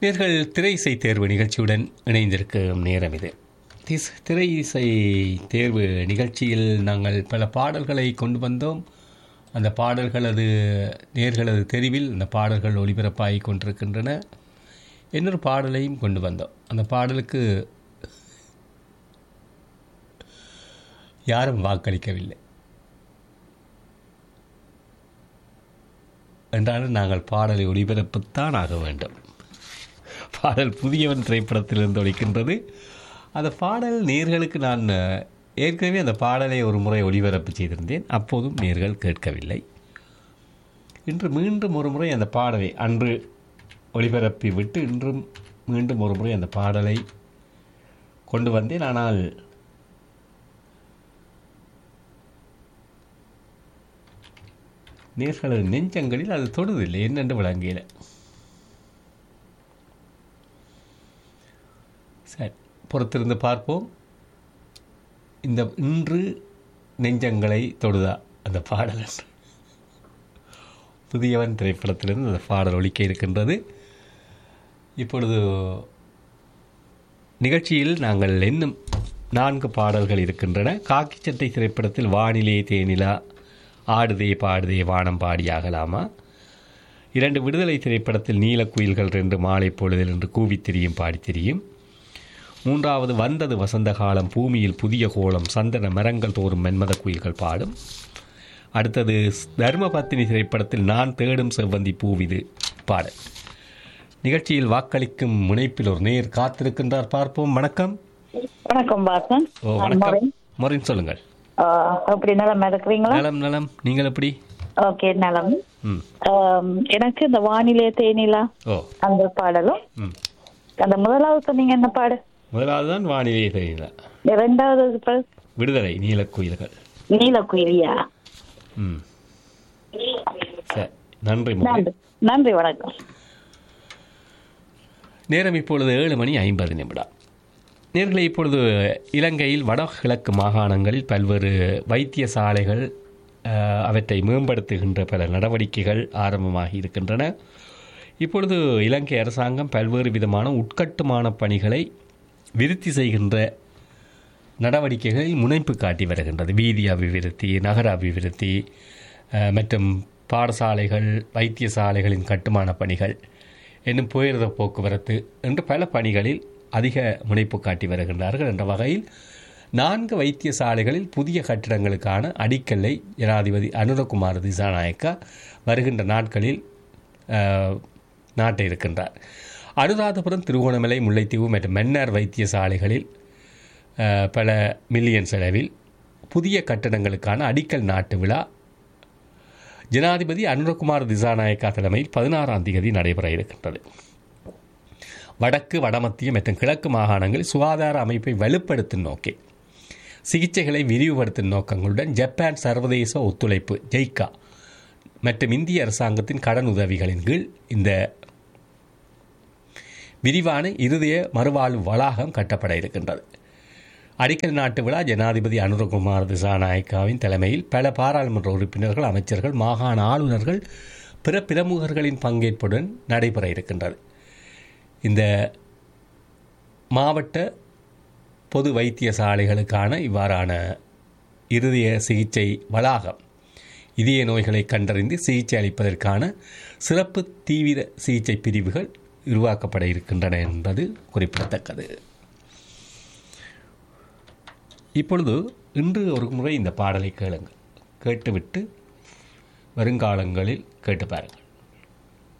நேர்கள் திரை இசை தேர்வு நிகழ்ச்சியுடன் இணைந்திருக்கும் நேரம் இது திஸ்- திரை இசை தேர்வு நிகழ்ச்சியில் நாங்கள் பல பாடல்களை கொண்டு வந்தோம் அந்த பாடல்களது நேர்களது தெரிவில் அந்த பாடல்கள் ஒளிபரப்பாகி கொண்டிருக்கின்றன இன்னொரு பாடலையும் கொண்டு வந்தோம் அந்த பாடலுக்கு யாரும் வாக்களிக்கவில்லை என்றாலும் நாங்கள் பாடலை ஒளிபரப்புத்தான் ஆக வேண்டும் பாடல் புதியவன் திரைப்படத்திலிருந்து ஒலிக்கின்றது அந்த பாடல் நேர்களுக்கு நான் அஹ், ஏற்கனவே அந்த பாடலை ஒரு முறை ஒளிபரப்பு செய்திருந்தேன் அப்போதும் நேர்கள் கேட்கவில்லை இன்று மீண்டும் ஒரு முறை அந்த பாடலை அன்று ஒளிபரப்பி விட்டு இன்றும் மீண்டும் ஒரு முறை அந்த பாடலை கொண்டு வந்தேன் ஆனால் நேர்களது நெஞ்சங்களில் அது தொடுதில்லை என்னென்று விளங்கியல சரி பொறுத்திருந்து பார்ப்போம் இந்த இன்று நெஞ்சங்களை தொடுதா அந்த பாடல் என்று. புதியவன் திரைப்படத்திலிருந்து அந்த பாடல் ஒலிக்க இருக்கின்றது இப்பொழுது நிகழ்ச்சியில் நாங்கள் இன்னும் நான்கு பாடல்கள் இருக்கின்றன காக்கி சட்டை திரைப்படத்தில் வானிலே தேனிலா ஆடுதே பாடுதே வானம் பாடியாகலாமா இரண்டு விடுதலை திரைப்படத்தில் நீலக்குயில்கள் ரெண்டு மாலை பொழுதில் என்று கூவித் திரியும் பாடித் திரியும் மூன்றாவது வந்தது வசந்த காலம் பூமியில் புதிய கோலம் சந்தன மரங்கள் தோறும் மென்மத குயில்கள் பாடும் அடுத்தது தர்மபத்தினி திரைப்படத்தில் நான் தேடும் செவ்வந்தி பூவிது பாடல் நிகழ்ச்சியில் வாக்களிக்கும் முனைப்பில் ஒரு நேர் காத்திருக்கின்றார் பார்ப்போம் வணக்கம் வணக்கம் பாசன் ஓ வணக்கம் மொரின் சொல்லுங்கள் அப்படி நலம் இருக்கிறீங்களா நலம் நலம் நீங்கள் எப்படி ஓகே நலம் ம் ஆம், எனக்கு இந்த வானிலை தேனிலா ஓ அந்த பாடலும் ம் அந்த முதலாவது சொன்னீங்க என்ன பாடு முதலாவது தான் வானிலை தெரியல இரண்டாவது பாடு? விடுதலை நீலக்குயில்கள் நீலக்குயிலியா ம் சரி நன்றி மொழி நன்றி நன்றி வணக்கம் நேரம் இப்பொழுது ஏழு மணி ஐம்பது நிமிடம் நேர்களை இப்பொழுது இலங்கையில் வடகிழக்கு மாகாணங்களில் பல்வேறு வைத்தியசாலைகள் அஹ், அவற்றை மேம்படுத்துகின்ற பல நடவடிக்கைகள் ஆரம்பமாகி இருக்கின்றன இப்பொழுது இலங்கை அரசாங்கம் பல்வேறு விதமான உட்கட்டுமான பணிகளை விருத்தி செய்கின்ற நடவடிக்கைகளில் முனைப்பு காட்டி வருகின்றது வீதி அபிவிருத்தி நகர அபிவிருத்தி அஹ், மற்றும் பாடசாலைகள் வைத்தியசாலைகளின் கட்டுமான பணிகள் என்னும் புயர்த போக்குவரத்து என்று பல பணிகளில் அதிக முனைப்பு காட்டி வருகின்றார்கள் என்ற வகையில் நான்கு வைத்தியசாலைகளில் புதிய கட்டிடங்களுக்கான அடிக்கல்லை ஜனாதிபதி அனுரகுமார் திசாநாயக்கா வருகின்ற நாட்களில் அஹ், நாட்ட இருக்கின்றார் அனுராதபுரம் திருகோணமலை முல்லைத்தீவு மற்றும் மன்னார் வைத்தியசாலைகளில் அஹ், பல மில்லியன் செலவில் புதிய கட்டடங்களுக்கான அடிக்கல் நாட்டு விழா ஜனாதிபதி அனுரகுமார் திசாநாயக்கா தலைமையில் பதினாறாம் தேதி நடைபெற இருக்கின்றது வடக்கு வடமத்திய மற்றும் கிழக்கு மாகாணங்களில் சுகாதார அமைப்பை வலுப்படுத்தும் நோக்கில் சிகிச்சைகளை விரிவுபடுத்தும் நோக்கங்களுடன் ஜப்பான் சர்வதேச ஒத்துழைப்பு ஜெய்கா மற்றும் இந்திய அரசாங்கத்தின் கடன் உதவிகளின் கீழ் இந்த விரிவான இருதய மறுவாழ்வு வளாகம் கட்டப்பட இருக்கின்றது அடிக்கல் நாட்டு விழா ஜனாதிபதி அனுரகுமார் திசாநாயக்காவின் தலைமையில் பல பாராளுமன்ற உறுப்பினர்கள் அமைச்சர்கள் மாகாண ஆளுநர்கள் பிற பிரமுகர்களின் பங்கேற்புடன் நடைபெற இருக்கின்றது இந்த மாவட்ட பொது வைத்தியசாலைகளுக்கான இவ்வாறான இருதய சிகிச்சை வளாகம் இதய நோய்களை கண்டறிந்து சிகிச்சை அளிப்பதற்கான சிறப்பு தீவிர சிகிச்சை பிரிவுகள் உருவாக்கப்பட இருக்கின்றன என்பது குறிப்பிடத்தக்கது இப்பொழுது இன்று ஒரு முறை இந்த பாடலை கேளுங்கள் கேட்டுவிட்டு வருங்காலங்களில் கேட்டு பாருங்கள்